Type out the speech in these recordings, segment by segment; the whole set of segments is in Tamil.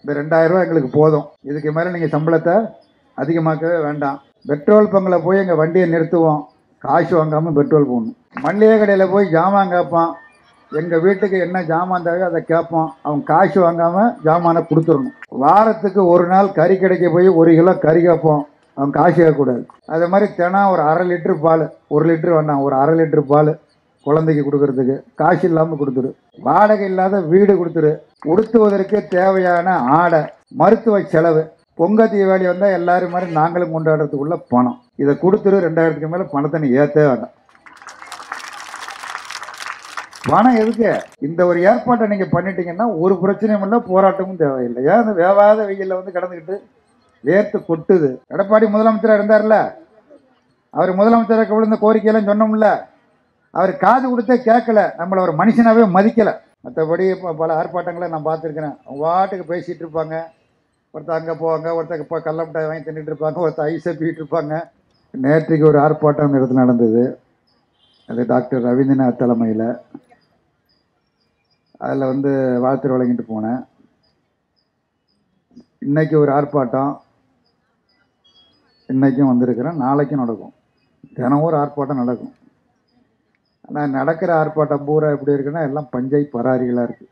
இந்த ரெண்டாயிரம் ரூபாய் எங்களுக்கு போதும் இதுக்கு மேலே நீங்கள் சம்பளத்தை அதிகமாக்கவே வேண்டாம் பெட்ரோல் பங்கில் போய் எங்கள் வண்டியை நிறுத்துவோம் காசு வாங்காமல் பெட்ரோல் போடணும் மல்லிகை கடையில் போய் ஜாமான் கேட்பான் எங்கள் வீட்டுக்கு என்ன ஜாமான் தேவையோ அதை கேட்போம் அவன் காசு வாங்காமல் ஜாமானை கொடுத்துடணும் வாரத்துக்கு ஒரு நாள் கறி கடைக்கு போய் ஒரு கிலோ கறி கேட்போம் அவன் காசு கேட்கக்கூடாது அதே மாதிரி தினம் ஒரு அரை லிட்டரு பால் ஒரு லிட்டரு வேண்டாம் ஒரு அரை லிட்டரு பால் குழந்தைக்கு கொடுக்கறதுக்கு காசு இல்லாமல் கொடுத்துரு வாடகை இல்லாத வீடு கொடுத்துரு உடுத்துவதற்கு தேவையான ஆடை மருத்துவ செலவு பொங்க தீபாவளி வந்தால் எல்லாரும் மாதிரி நாங்களும் கொண்டாடுறதுக்குள்ள பணம் இதை கொடுத்துரு ரெண்டாயிரத்துக்கு மேலே பணத்தை நீ ஏற்றவே வேண்டாம் பணம் எதுக்கு இந்த ஒரு ஏற்பாட்டை நீங்கள் பண்ணிட்டீங்கன்னா ஒரு பிரச்சனையும் இல்லை போராட்டமும் தேவையில்லை ஏன் அந்த வேவாத வெயிலில் வந்து கடந்துக்கிட்டு வேர்த்து கொட்டுது எடப்பாடி முதலமைச்சராக இருந்தார்ல அவர் முதலமைச்சராக விழுந்த கோரிக்கையெல்லாம் சொன்னோம்ல அவர் காது கொடுத்தே கேட்கல நம்மளை ஒரு மனுஷனாவே மதிக்கல மற்றபடி இப்போ பல ஆர்ப்பாட்டங்களை நான் பார்த்துருக்கிறேன் அவங்க வாட்டுக்கு பேசிகிட்டு இருப்பாங்க ஒருத்தர் அங்கே போவாங்க ஒருத்தர் இப்போ கடல மிட்டாய் வாங்கி தின்னுட்டு இருப்பாங்க ஒருத்தர் ஐஸை பீட்டு இருப்பாங்க நேற்றுக்கு ஒரு ஆர்ப்பாட்டம் அந்த இடத்துல நடந்தது அது டாக்டர் ரவீந்திரநாத் தலைமையில் அதில் வந்து வாழ்த்து வழங்கிட்டு போனேன் இன்னைக்கு ஒரு ஆர்ப்பாட்டம் இன்னைக்கும் வந்திருக்கிறேன் நாளைக்கும் நடக்கும் தினம் ஒரு ஆர்ப்பாட்டம் நடக்கும் ஆனால் நடக்கிற ஆர்ப்பாட்டம் பூரா எப்படி இருக்குன்னா எல்லாம் பஞ்சை பராரிகளாக இருக்குது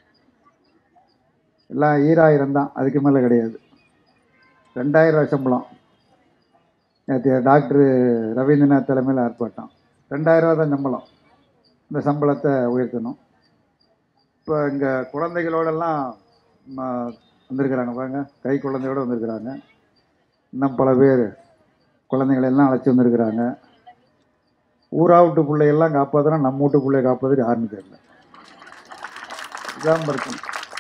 எல்லாம் ஈராயிரம் தான் அதுக்கு மேலே கிடையாது ரெண்டாயிரம் ரூபாய் சம்பளம் நேற்று டாக்டர் ரவீந்திரநாத் தலைமையில் ஆர்ப்பாட்டம் ரெண்டாயிரம் ரூபா தான் சம்பளம் இந்த சம்பளத்தை உயர்த்தணும் இப்போ இங்கே குழந்தைகளோடெல்லாம் ம- வந்திருக்கிறாங்க பாருங்க கை குழந்தையோடு வந்திருக்கிறாங்க இன்னும் பல பேர் குழந்தைகளை எல்லாம் அழைச்சி வந்திருக்கிறாங்க ஊரா விட்டு பிள்ளையெல்லாம் காப்பாற்றினா நம்ம வீட்டு பிள்ளைய காப்பாற்று யாருன்னு தெரியல இதான் பிரச்சனை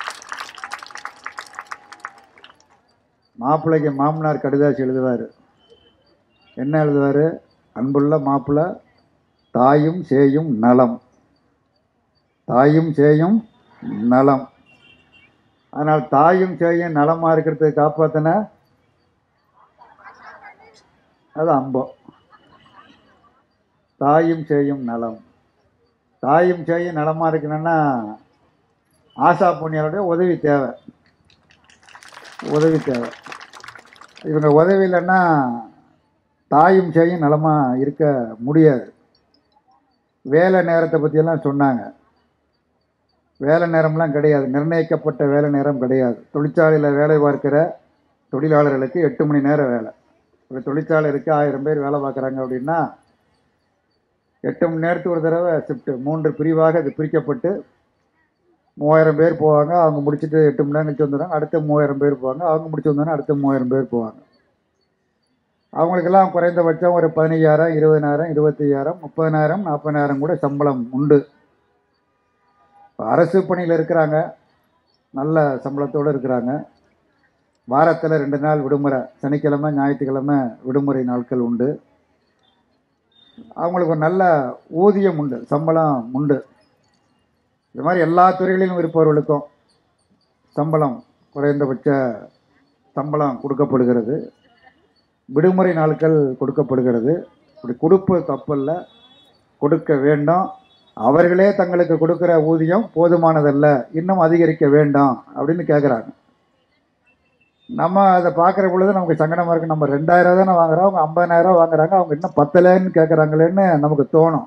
மாப்பிள்ளைக்கு மாமனார் கடிதாசி எழுதுவார் என்ன எழுதுவார் அன்புள்ள மாப்பிள்ளை தாயும் சேயும் நலம் தாயும் சேயும் நலம் அதனால் தாயும் சேயும் நலமாக இருக்கிறதுக்கு காப்பாற்றின அது அம்பம் தாயும் சேயும் நலம் தாயும் சேயும் நலமாக இருக்கணும்னா ஆசா புண்ணியருடைய உதவி தேவை உதவி தேவை இவங்க உதவி இல்லைன்னா தாயும் சேயும் நலமாக இருக்க முடியாது வேலை நேரத்தை பற்றியெல்லாம் சொன்னாங்க வேலை நேரம்லாம் கிடையாது நிர்ணயிக்கப்பட்ட வேலை நேரம் கிடையாது தொழிற்சாலையில் வேலை பார்க்கிற தொழிலாளர்களுக்கு எட்டு மணி நேரம் வேலை ஒரு தொழிற்சாலை இருக்குது ஆயிரம் பேர் வேலை பார்க்குறாங்க அப்படின்னா எட்டு மணி நேரத்துக்கு ஒரு தடவை ஷிஃப்ட்டு மூன்று பிரிவாக இது பிரிக்கப்பட்டு மூவாயிரம் பேர் போவாங்க அவங்க முடிச்சுட்டு எட்டு மணி நேரம் கழிச்சு வந்துடுறாங்க அடுத்த மூவாயிரம் பேர் போவாங்க அவங்க முடிச்சு வந்தோன்னா அடுத்த மூவாயிரம் பேர் போவாங்க அவங்களுக்கெல்லாம் குறைந்தபட்சம் ஒரு பதினையாயிரம் இருபதினாயிரம் இருபத்தையாயிரம் முப்பதினாயிரம் நாற்பதினாயிரம் கூட சம்பளம் உண்டு இப்ப அரசு பணியில் இருக்கிறாங்க நல்ல சம்பளத்தோடு இருக்கிறாங்க வாரத்தில் ரெண்டு நாள் விடுமுறை சனிக்கிழமை ஞாயிற்றுக்கிழமை விடுமுறை நாட்கள் உண்டு அவங்களுக்கு ஒரு நல்ல ஊதியம் உண்டு சம்பளம் உண்டு இது மாதிரி எல்லா துறைகளிலும் இருப்பவர்களுக்கும் சம்பளம் குறைந்தபட்ச சம்பளம் கொடுக்கப்படுகிறது விடுமுறை நாட்கள் கொடுக்கப்படுகிறது இப்படி கொடுப்பு தப்பல்ல கொடுக்க வேண்டும் அவர்களே தங்களுக்கு கொடுக்குற ஊதியம் போதுமானதல்ல இன்னும் அதிகரிக்க வேண்டாம் அப்படின்னு கேட்குறாங்க நம்ம அதை பார்க்குற பொழுது நமக்கு சங்கடமாக இருக்குது நம்ம ரெண்டாயிரம் தானே வாங்குறோம் அவங்க ஐம்பதாயிரம் வாங்குறாங்க அவங்க இன்னும் பத்தலைன்னு கேட்குறாங்களேன்னு நமக்கு தோணும்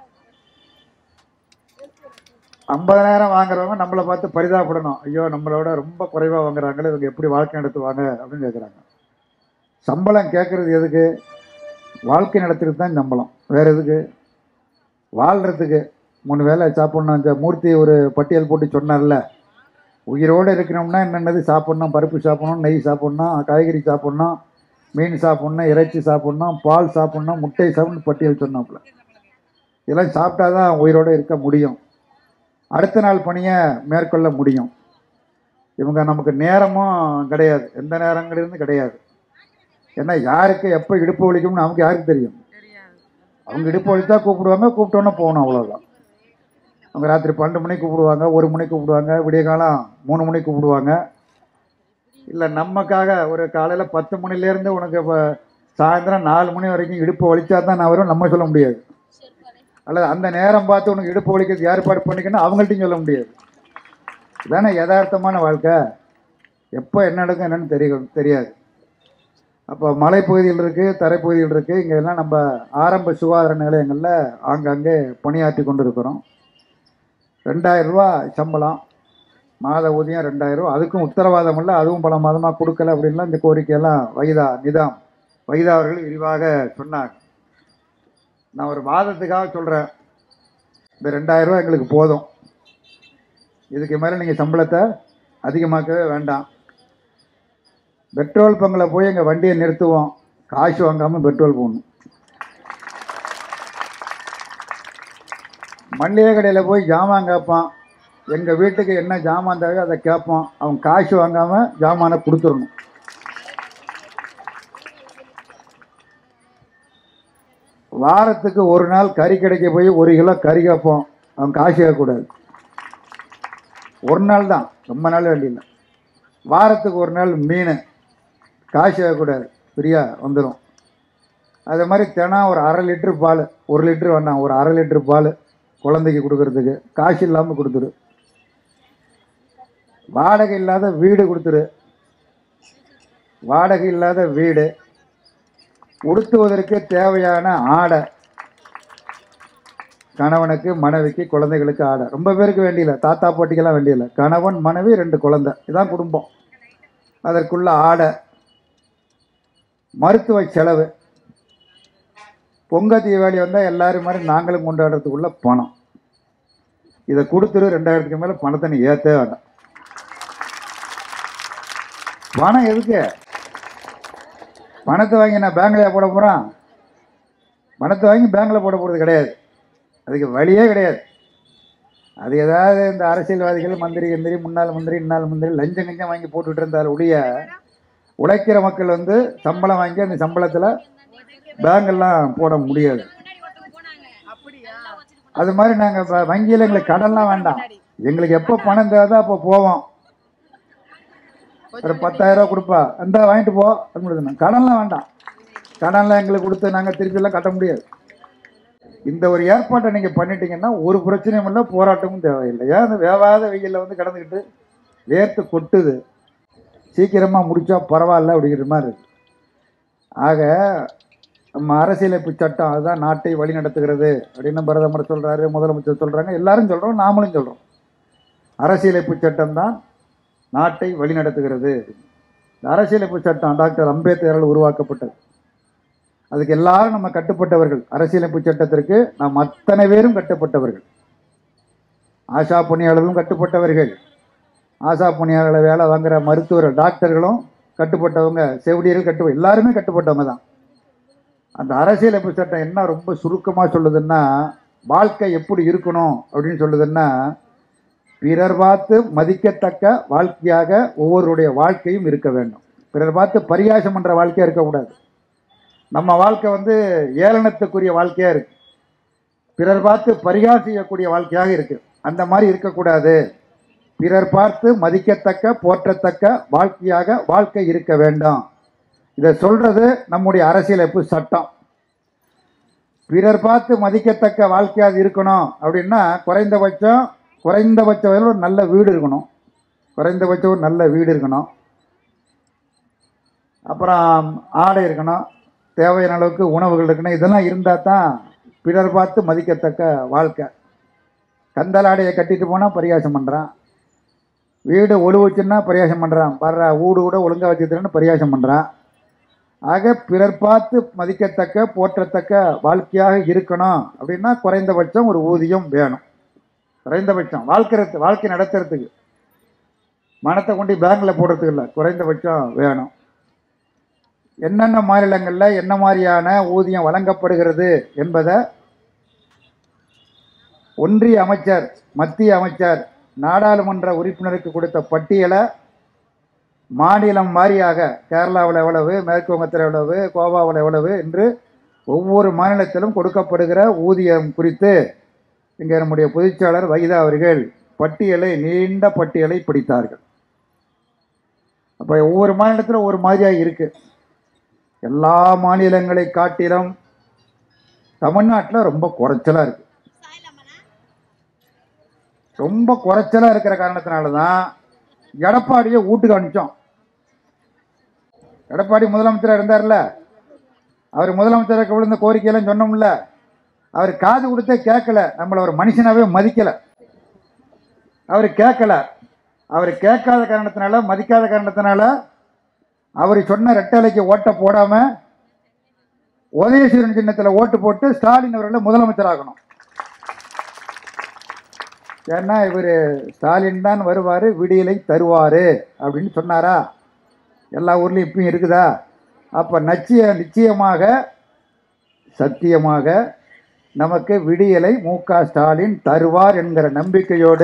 ஐம்பதாயிரம் வாங்குறவங்க நம்மளை பார்த்து பரிதாபப்படணும் ஐயோ நம்மளோட ரொம்ப குறைவாக வாங்குறாங்களே இவங்க எப்படி வாழ்க்கை நடத்துவாங்க அப்படின்னு கேட்குறாங்க சம்பளம் கேட்குறது எதுக்கு வாழ்க்கை நடத்துறது தான் சம்பளம் வேறு எதுக்கு வாழ்கிறதுக்கு மூணு வேளை சாப்பிட்ணும் இந்த மூர்த்தி ஒரு பட்டியல் போட்டு சொன்னார்ல உயிரோடு இருக்கணும்னா என்னென்னது சாப்பிட்ணும் பருப்பு சாப்பிட்ணும் நெய் சாப்பிட்ணும் காய்கறி சாப்பிட்ணும் மீன் சாப்பிட்ணும் இறைச்சி சாப்பிட்ணும் பால் சாப்பிட்ணும் முட்டை சாப்பிட்ணும் பட்டியல் சொன்னாப்புல இதெல்லாம் சாப்பிட்டா தான் உயிரோடு இருக்க முடியும் அடுத்த நாள் பணியை மேற்கொள்ள முடியும் இவங்க நமக்கு நேரமும் கிடையாது எந்த நேரங்களிலிருந்து கிடையாது ஏன்னா யாருக்கு எப்போ இடுப்பு வலிக்கும்னு நமக்கு யாருக்கு தெரியும் அவங்க இடுப்பு வலித்தா கூப்பிடுவாங்க கூப்பிட்டோன்னே போகணும் அவ்வளோதான் அவங்க ராத்திரி பன்னெண்டு மணிக்கு கூப்பிடுவாங்க ஒரு மணிக்கு கூப்பிடுவாங்க விடிய காலம் மூணு மணிக்கு கூப்பிடுவாங்க இல்லை நமக்காக ஒரு காலையில் பத்து மணிலேருந்து உனக்கு இப்போ சாயந்தரம் நாலு மணி வரைக்கும் இடுப்பு வலிச்சா தான் நான் வரும் நம்ம சொல்ல முடியாது அல்லது அந்த நேரம் பார்த்து உனக்கு இடுப்பு வலிக்கிறது ஏற்பாடு பண்ணிக்கணும் அவங்கள்ட்டையும் சொல்ல முடியாது இதானே யதார்த்தமான வாழ்க்கை எப்போ என்ன நடக்கும் என்னன்னு தெரியும் தெரியாது அப்போ மலைப்பகுதிகள் இருக்குது தரைப்பகுதிகள் இருக்குது இங்கே எல்லாம் நம்ம ஆரம்ப சுகாதார நிலையங்களில் ஆங்காங்கே பணியாற்றி கொண்டு இருக்கிறோம் ரெண்டாயிரம் ரூபா சம்பளம் மாத ஊதியம் ரெண்டாயிரம் ரூபா அதுக்கும் உத்தரவாதம் இல்லை அதுவும் பல மாதமாக கொடுக்கல அப்படின்லாம் இந்த கோரிக்கையெல்லாம் வைதா நிதாம் வைதா அவர்கள் விரிவாக சொன்னாங்க நான் ஒரு வாதத்துக்காக சொல்கிறேன் இந்த ரெண்டாயிரம் ரூபா எங்களுக்கு போதும் இதுக்கு மேலே நீங்கள் சம்பளத்தை அதிகமாக்கவே வேண்டாம் பெட்ரோல் பங்கில் போய் எங்கள் வண்டியை நிறுத்துவோம் காசு வாங்காமல் பெட்ரோல் போடணும் மல்லிகை கடையில் போய் ஜாமான் கேட்பான் எங்கள் வீட்டுக்கு என்ன ஜாமான் தேவையோ அதை கேட்போம் அவன் காசு வாங்காமல் ஜாமானை கொடுத்துடணும் வாரத்துக்கு ஒரு நாள் கறி கடைக்கு போய் ஒரு கிலோ கறி கேட்போம் அவன் காசு கேட்கக்கூடாது ஒரு நாள் தான் ரொம்ப நாள் வேண்டியில்லை வாரத்துக்கு ஒரு நாள் மீன் காசு கேட்கக்கூடாது ஃப்ரீயாக வந்துடும் அதே மாதிரி தினம் ஒரு அரை லிட்ரு பால் ஒரு லிட்ரு வேண்டாம் ஒரு அரை லிட்ரு பால் குழந்தைக்கு கொடுக்கறதுக்கு காசு இல்லாமல் கொடுத்துரு வாடகை இல்லாத வீடு கொடுத்துரு வாடகை இல்லாத வீடு உடுத்துவதற்கு தேவையான ஆடை கணவனுக்கு மனைவிக்கு குழந்தைகளுக்கு ஆடை ரொம்ப பேருக்கு வேண்டியில்லை தாத்தா பாட்டிக்கெல்லாம் வேண்டியில்லை கணவன் மனைவி ரெண்டு குழந்தை இதான் குடும்பம் அதற்குள்ள ஆடை மருத்துவ செலவு பொங்க தீபாவளி வந்தால் எல்லாரும் மாதிரி நாங்களும் கொண்டாடுறதுக்குள்ள பணம் இதை கொடுத்துரு ரெண்டாயிரத்துக்கு மேலே பணத்தை நீ ஏற்றவே வேண்டாம் பணம் எதுக்கு பணத்தை வாங்கி நான் பேங்க்லையா போட போகிறான் பணத்தை வாங்கி பேங்க்கில் போட போகிறது கிடையாது அதுக்கு வழியே கிடையாது அது ஏதாவது இந்த அரசியல்வாதிகள் மந்திரி எந்திரி முன்னாள் மந்திரி இன்னாள் மந்திரி லஞ்சம் கஞ்சம் வாங்கி போட்டுட்டு இருந்தால் ஒழிய உழைக்கிற மக்கள் வந்து சம்பளம் வாங்கி அந்த சம்பளத்தில் பேங்கெல்லாம் போட முடியாது அது மாதிரி நாங்கள் வங்கியில் எங்களுக்கு கடன்லாம் வேண்டாம் எங்களுக்கு எப்போ பணம் தேவைதோ அப்போ போவோம் ஒரு பத்தாயிரம் ரூபா கொடுப்பா இந்த வாங்கிட்டு போ அப்படின்னு கடன்லாம் வேண்டாம் கடன்லாம் எங்களுக்கு கொடுத்து நாங்கள் திருப்பியெல்லாம் கட்ட முடியாது இந்த ஒரு ஏற்பாட்டை நீங்கள் பண்ணிட்டீங்கன்னா ஒரு பிரச்சனையும் இல்லை போராட்டமும் தேவையில்லை ஏன் அந்த வேவாத வெயிலில் வந்து கடந்துக்கிட்டு வேர்த்து கொட்டுது சீக்கிரமாக முடிச்சா பரவாயில்ல அப்படிங்கிற மாதிரி இருக்கு ஆக நம்ம அரசியலமைப்பு சட்டம் அதுதான் நாட்டை வழி நடத்துகிறது அப்படின்னு பிரதமர் சொல்கிறாரு முதலமைச்சர் சொல்கிறாங்க எல்லாரும் சொல்கிறோம் நாமளும் சொல்கிறோம் அரசியலமைப்பு சட்டம் தான் நாட்டை வழி நடத்துகிறது இந்த அரசியலமைப்பு சட்டம் டாக்டர் அம்பேத்கரால் உருவாக்கப்பட்டது அதுக்கு எல்லாரும் நம்ம கட்டுப்பட்டவர்கள் அரசியலமைப்பு சட்டத்திற்கு நாம் அத்தனை பேரும் கட்டுப்பட்டவர்கள் ஆஷா பணியாளர்களும் கட்டுப்பட்டவர்கள் ஆஷா பணியாளர்களை வேலை வாங்குற மருத்துவர்கள் டாக்டர்களும் கட்டுப்பட்டவங்க செவிலியர்கள் கட்டு எல்லாருமே கட்டுப்பட்டவங்க தான் அந்த அரசியலமைப்பு சட்டம் என்ன ரொம்ப சுருக்கமாக சொல்லுதுன்னா வாழ்க்கை எப்படி இருக்கணும் அப்படின்னு சொல்லுதுன்னா பிறர் பார்த்து மதிக்கத்தக்க வாழ்க்கையாக ஒவ்வொருடைய வாழ்க்கையும் இருக்க வேண்டும் பிறர் பார்த்து பரிகாசம் பண்ணுற வாழ்க்கையாக இருக்கக்கூடாது நம்ம வாழ்க்கை வந்து ஏளனத்துக்குரிய வாழ்க்கையாக இருக்கு பிறர் பார்த்து பரிகாசம் செய்யக்கூடிய வாழ்க்கையாக இருக்கு அந்த மாதிரி இருக்கக்கூடாது பிறர் பார்த்து மதிக்கத்தக்க போற்றத்தக்க வாழ்க்கையாக வாழ்க்கை இருக்க வேண்டும் இதை சொல்றது நம்முடைய அரசியலமைப்பு சட்டம் பிறர் பார்த்து மதிக்கத்தக்க வாழ்க்கையாக இருக்கணும் அப்படின்னா குறைந்தபட்சம் குறைந்தபட்சம் வரையில ஒரு நல்ல வீடு இருக்கணும் குறைந்தபட்சம் ஒரு நல்ல வீடு இருக்கணும் அப்புறம் ஆடை இருக்கணும் தேவையான அளவுக்கு உணவுகள் இருக்கணும் இதெல்லாம் இருந்தால் தான் பிறர் பார்த்து மதிக்கத்தக்க வாழ்க்கை கந்தல் ஆடையை கட்டிட்டு போனால் பரிகாசம் பண்ணுறான் வீடு ஒழுவுச்சுன்னா பரிகாசம் பண்ணுறான் வர்ற வீடு கூட ஒழுங்காக வச்சுக்கிறேன்னு பரிகாசம் பண்ணுறான் ஆக பிறர் பார்த்து மதிக்கத்தக்க போற்றத்தக்க வாழ்க்கையாக இருக்கணும் அப்படின்னா குறைந்தபட்சம் ஒரு ஊதியம் வேணும் குறைந்தபட்சம் வாழ்க்கை வாழ்க்கை நடத்துறதுக்கு மனத்தை கொண்டு பேங்க்ல போடுறதுக்கு இல்லை குறைந்தபட்சம் வேணும் என்னென்ன மாநிலங்களில் என்ன மாதிரியான ஊதியம் வழங்கப்படுகிறது என்பதை ஒன்றிய அமைச்சர் மத்திய அமைச்சர் நாடாளுமன்ற உறுப்பினருக்கு கொடுத்த பட்டியலை மாநிலம் வாரியாக கேரளாவில் எவ்வளவு மேற்கு வங்கத்தில் எவ்வளவு கோவாவில் எவ்வளவு என்று ஒவ்வொரு மாநிலத்திலும் கொடுக்கப்படுகிற ஊதியம் குறித்து இங்கே நம்முடைய பொதுச்செயலாளர் வைதா அவர்கள் பட்டியலை நீண்ட பட்டியலை பிடித்தார்கள் அப்போ ஒவ்வொரு மாநிலத்திலும் ஒவ்வொரு மாதிரியாக இருக்கு எல்லா மாநிலங்களை காட்டிலும் தமிழ்நாட்டில் ரொம்ப குறைச்சலாக இருக்கு ரொம்ப குறைச்சலாக இருக்கிற காரணத்தினால தான் எடப்பாடியை வீட்டுக்கு அனுப்பிச்சோம் எடப்பாடி முதலமைச்சராக இருந்தார்ல அவர் முதலமைச்சருக்கு விழுந்த கோரிக்கையெல்லாம் சொன்னோம்ல அவர் காது கொடுத்தே கேட்கல நம்மளை ஒரு மனுஷனாவே மதிக்கல அவர் கேட்கல அவர் கேட்காத காரணத்தினால மதிக்காத காரணத்தினால அவர் சொன்ன ரெட்டலைக்கு ஓட்டை போடாம உதயசூரன் சின்னத்தில் ஓட்டு போட்டு ஸ்டாலின் அவர்களை முதலமைச்சர் ஆகணும் ஏன்னா இவர் ஸ்டாலின் தான் வருவார் விடியலை தருவார் அப்படின்னு சொன்னாரா எல்லா ஊர்லேயும் இப்பயும் இருக்குதா அப்போ நச்சிய நிச்சயமாக சத்தியமாக நமக்கு விடியலை மு க ஸ்டாலின் தருவார் என்கிற நம்பிக்கையோடு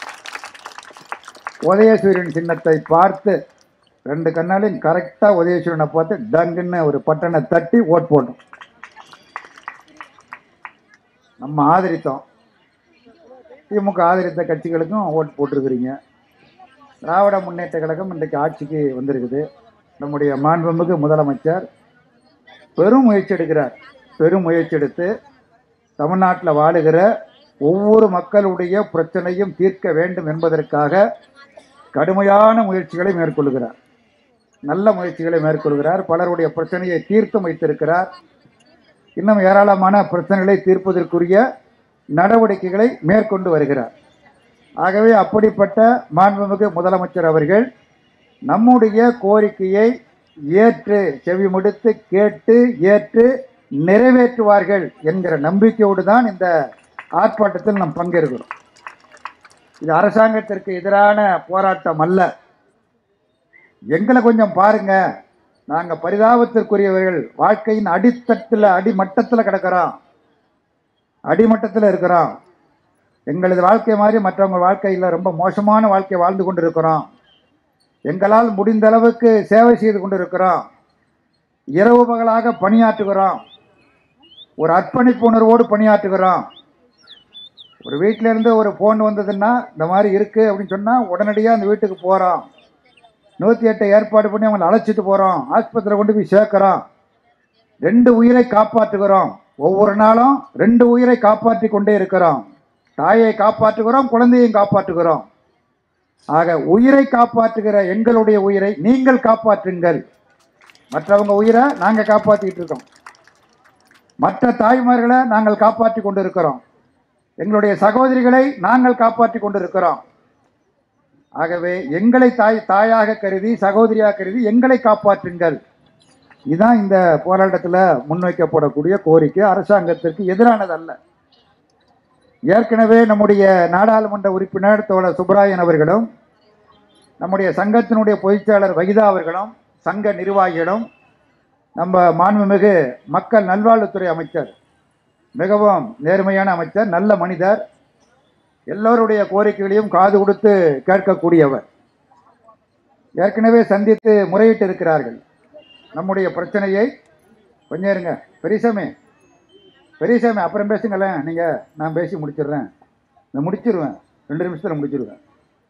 உதயசூரியன் சின்னத்தை பார்த்து ரெண்டு கண்ணாலையும் கரெக்டாக உதயசூரியனை பார்த்து டங்குன்னு ஒரு பட்டனை தட்டி ஓட் போட்டோம் நம்ம ஆதரித்தோம் திமுக ஆதரித்த கட்சிகளுக்கும் ஓட் போட்டிருக்கிறீங்க திராவிட முன்னேற்ற கழகம் இன்றைக்கு ஆட்சிக்கு வந்திருக்குது நம்முடைய மாண்புமிகு முதலமைச்சர் பெரும் முயற்சி எடுக்கிறார் பெரும் முயற்சி எடுத்து தமிழ்நாட்டில் வாழுகிற ஒவ்வொரு மக்களுடைய பிரச்சனையும் தீர்க்க வேண்டும் என்பதற்காக கடுமையான முயற்சிகளை மேற்கொள்கிறார் நல்ல முயற்சிகளை மேற்கொள்கிறார் பலருடைய பிரச்சனையை தீர்த்தும் வைத்திருக்கிறார் இன்னும் ஏராளமான பிரச்சனைகளை தீர்ப்பதற்குரிய நடவடிக்கைகளை மேற்கொண்டு வருகிறார் ஆகவே அப்படிப்பட்ட மாண்புமிகு முதலமைச்சர் அவர்கள் நம்முடைய கோரிக்கையை ஏற்று செவிமடுத்து கேட்டு ஏற்று நிறைவேற்றுவார்கள் என்கிற நம்பிக்கையோடு தான் இந்த ஆர்ப்பாட்டத்தில் நாம் பங்கேற்கிறோம் இது அரசாங்கத்திற்கு எதிரான போராட்டம் அல்ல எங்களை கொஞ்சம் பாருங்க நாங்க பரிதாபத்திற்குரியவர்கள் வாழ்க்கையின் அடித்தட்டில் அடிமட்டத்தில் கிடக்கிறோம் அடிமட்டத்தில் இருக்கிறோம் எங்களது வாழ்க்கை மாதிரி மற்றவங்க வாழ்க்கையில் ரொம்ப மோசமான வாழ்க்கை வாழ்ந்து கொண்டு இருக்கிறோம் எங்களால் முடிந்த அளவுக்கு சேவை செய்து கொண்டு இருக்கிறோம் இரவு பகலாக பணியாற்றுகிறோம் ஒரு அர்ப்பணிப்பு உணர்வோடு பணியாற்றுகிறோம் ஒரு வீட்டில இருந்து ஒரு ஃபோன் வந்ததுன்னா இந்த மாதிரி இருக்கு அப்படின்னு சொன்னால் உடனடியாக அந்த வீட்டுக்கு போகிறோம் நூற்றி எட்டை ஏற்பாடு பண்ணி அவங்களை அழைச்சிட்டு போகிறோம் ஆஸ்பத்திரியில் கொண்டு போய் சேர்க்குறோம் ரெண்டு உயிரை காப்பாற்றுகிறோம் ஒவ்வொரு நாளும் ரெண்டு உயிரை காப்பாற்றி கொண்டே இருக்கிறோம் தாயை காப்பாற்றுகிறோம் குழந்தையையும் காப்பாற்றுகிறோம் ஆக உயிரை காப்பாற்றுகிற எங்களுடைய உயிரை நீங்கள் காப்பாற்றுங்கள் மற்றவங்க உயிரை நாங்கள் காப்பாற்றிக்கிட்டு இருக்கோம் மற்ற தாய்மார்களை நாங்கள் காப்பாற்றி கொண்டு இருக்கிறோம் எங்களுடைய சகோதரிகளை நாங்கள் காப்பாற்றி கொண்டு இருக்கிறோம் ஆகவே எங்களை தாய் தாயாக கருதி சகோதரியாக கருதி எங்களை காப்பாற்றுங்கள் இதுதான் இந்த போராட்டத்தில் முன்வைக்கப்படக்கூடிய கோரிக்கை அரசாங்கத்திற்கு எதிரானது அல்ல ஏற்கனவே நம்முடைய நாடாளுமன்ற உறுப்பினர் தோழர் சுப்பராயன் அவர்களும் நம்முடைய சங்கத்தினுடைய பொதுச்செயலாளர் வகிதா அவர்களும் சங்க நிர்வாகிகளும் நம்ம மாண்புமிகு மக்கள் நல்வாழ்வுத்துறை அமைச்சர் மிகவும் நேர்மையான அமைச்சர் நல்ல மனிதர் எல்லோருடைய கோரிக்கைகளையும் காது கொடுத்து கேட்கக்கூடியவர் ஏற்கனவே சந்தித்து முறையிட்டு இருக்கிறார்கள் நம்முடைய பிரச்சனையை கொஞ்சம் இருங்க பெரியசாமி பெரியசாமி அப்புறம் பேசுங்களேன் நீங்கள் நான் பேசி முடிச்சிடுறேன் நான் முடிச்சிருவேன் ரெண்டு நிமிஷத்தில் முடிச்சிருவேன்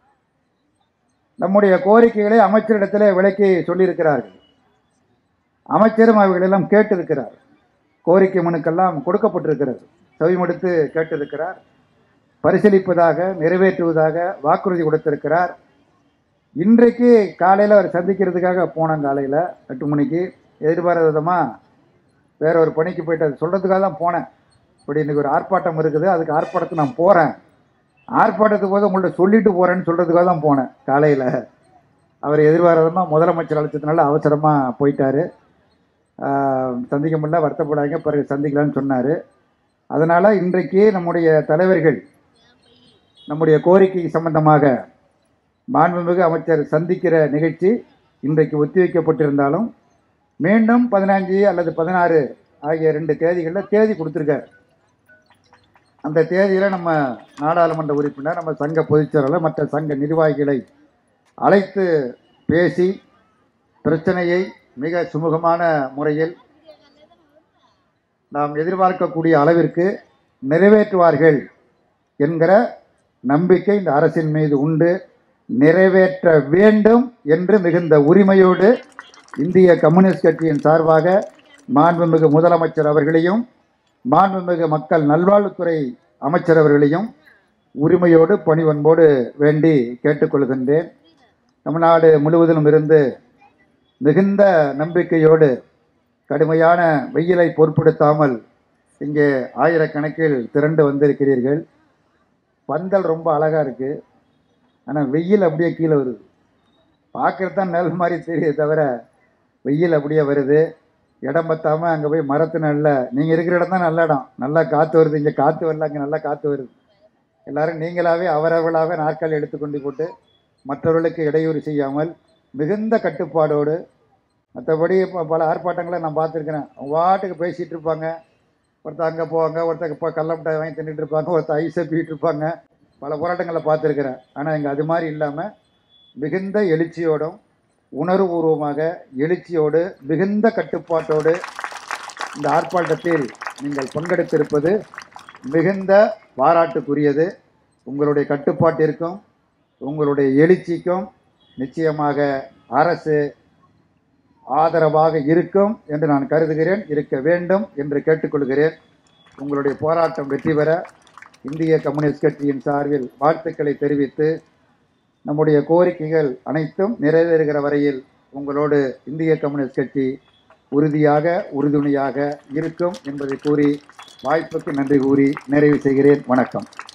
நம்முடைய கோரிக்கைகளை அமைச்சரிடத்தில் விளக்கி சொல்லியிருக்கிறார்கள் அமைச்சரும் அவைகளெல்லாம் கேட்டிருக்கிறார் கோரிக்கை மனுக்கெல்லாம் கொடுக்கப்பட்டிருக்கிறது செவிமடுத்து கேட்டிருக்கிறார் பரிசீலிப்பதாக நிறைவேற்றுவதாக வாக்குறுதி கொடுத்திருக்கிறார் இன்றைக்கு காலையில் அவர் சந்திக்கிறதுக்காக போனேன் காலையில் எட்டு மணிக்கு எதிர்பாராத விதமாக வேற ஒரு பணிக்கு போயிட்டு அது சொல்கிறதுக்காக தான் போனேன் இப்படி இன்றைக்கி ஒரு ஆர்ப்பாட்டம் இருக்குது அதுக்கு ஆர்ப்பாட்டத்துக்கு நான் போகிறேன் ஆர்ப்பாட்டத்துக்கு போது உங்கள்ட்ட சொல்லிட்டு போகிறேன்னு சொல்கிறதுக்காக தான் போனேன் காலையில் அவர் எதிர்பாராதமாக முதலமைச்சர் அழைச்சதுனால அவசரமாக போயிட்டார் சந்திக்க முடியல வருத்தப்படாதீங்க பிறகு சந்திக்கலாம்னு சொன்னார் அதனால் இன்றைக்கு நம்முடைய தலைவர்கள் நம்முடைய கோரிக்கை சம்பந்தமாக மாண்புமிகு அமைச்சர் சந்திக்கிற நிகழ்ச்சி இன்றைக்கு ஒத்திவைக்கப்பட்டிருந்தாலும் மீண்டும் பதினஞ்சு அல்லது பதினாறு ஆகிய ரெண்டு தேதிகளில் தேதி கொடுத்துருக்காரு அந்த தேதியில் நம்ம நாடாளுமன்ற உறுப்பினர் நம்ம சங்க பொதுச்செயலாளர் மற்ற சங்க நிர்வாகிகளை அழைத்து பேசி பிரச்சனையை மிக சுமூகமான முறையில் நாம் எதிர்பார்க்கக்கூடிய அளவிற்கு நிறைவேற்றுவார்கள் என்கிற நம்பிக்கை இந்த அரசின் மீது உண்டு நிறைவேற்ற வேண்டும் என்று மிகுந்த உரிமையோடு இந்திய கம்யூனிஸ்ட் கட்சியின் சார்பாக மாண்புமிகு முதலமைச்சர் அவர்களையும் மாண்புமிகு மக்கள் நல்வாழ்வுத்துறை அமைச்சர் அவர்களையும் உரிமையோடு பணிவன்போடு வேண்டி கேட்டுக்கொள்கின்றேன் தமிழ்நாடு முழுவதிலும் இருந்து மிகுந்த நம்பிக்கையோடு கடுமையான வெயிலை பொருட்படுத்தாமல் இங்கே ஆயிரக்கணக்கில் திரண்டு வந்திருக்கிறீர்கள் பந்தல் ரொம்ப அழகாக இருக்குது ஆனால் வெயில் அப்படியே கீழே வருது பார்க்கறது தான் நெல் மாதிரி தெரியுது தவிர வெயில் அப்படியே வருது இடம் பத்தாமல் அங்கே போய் மரத்து நல்ல நீங்கள் இருக்கிற இடம் தான் நல்ல இடம் நல்லா காற்று வருது இங்கே காற்று வரல அங்கே நல்லா காற்று வருது எல்லாரும் நீங்களாவே அவரவர்களாகவே நாற்காலி எடுத்துக்கொண்டு போட்டு மற்றவர்களுக்கு இடையூறு செய்யாமல் மிகுந்த கட்டுப்பாடோடு மற்றபடி இப்போ பல ஆர்ப்பாட்டங்களை நான் பார்த்துருக்கிறேன் அவங்க பாட்டுக்கு பேசிகிட்டு இருப்பாங்க ஒருத்தர் அங்கே போவாங்க ஒருத்தர் இப்போ கடல மிட்டாய் வாங்கி தின்னுட்டு இருப்பாங்க ஒருத்தர் ஐஸை பீட்டு இருப்பாங்க பல போராட்டங்களை பார்த்துருக்கிறேன் ஆனால் இங்கே அது மாதிரி இல்லாமல் மிகுந்த எழுச்சியோடும் உணர்வுபூர்வமாக எழுச்சியோடு மிகுந்த கட்டுப்பாட்டோடு இந்த ஆர்ப்பாட்டத்தில் நீங்கள் பங்கெடுத்திருப்பது மிகுந்த பாராட்டுக்குரியது உங்களுடைய கட்டுப்பாட்டிற்கும் உங்களுடைய எழுச்சிக்கும் நிச்சயமாக அரசு ஆதரவாக இருக்கும் என்று நான் கருதுகிறேன் இருக்க வேண்டும் என்று கேட்டுக்கொள்கிறேன் உங்களுடைய போராட்டம் வெற்றி பெற இந்திய கம்யூனிஸ்ட் கட்சியின் சார்பில் வாழ்த்துக்களை தெரிவித்து நம்முடைய கோரிக்கைகள் அனைத்தும் நிறைவேறுகிற வரையில் உங்களோடு இந்திய கம்யூனிஸ்ட் கட்சி உறுதியாக உறுதுணையாக இருக்கும் என்பதை கூறி வாய்ப்புக்கு நன்றி கூறி நிறைவு செய்கிறேன் வணக்கம்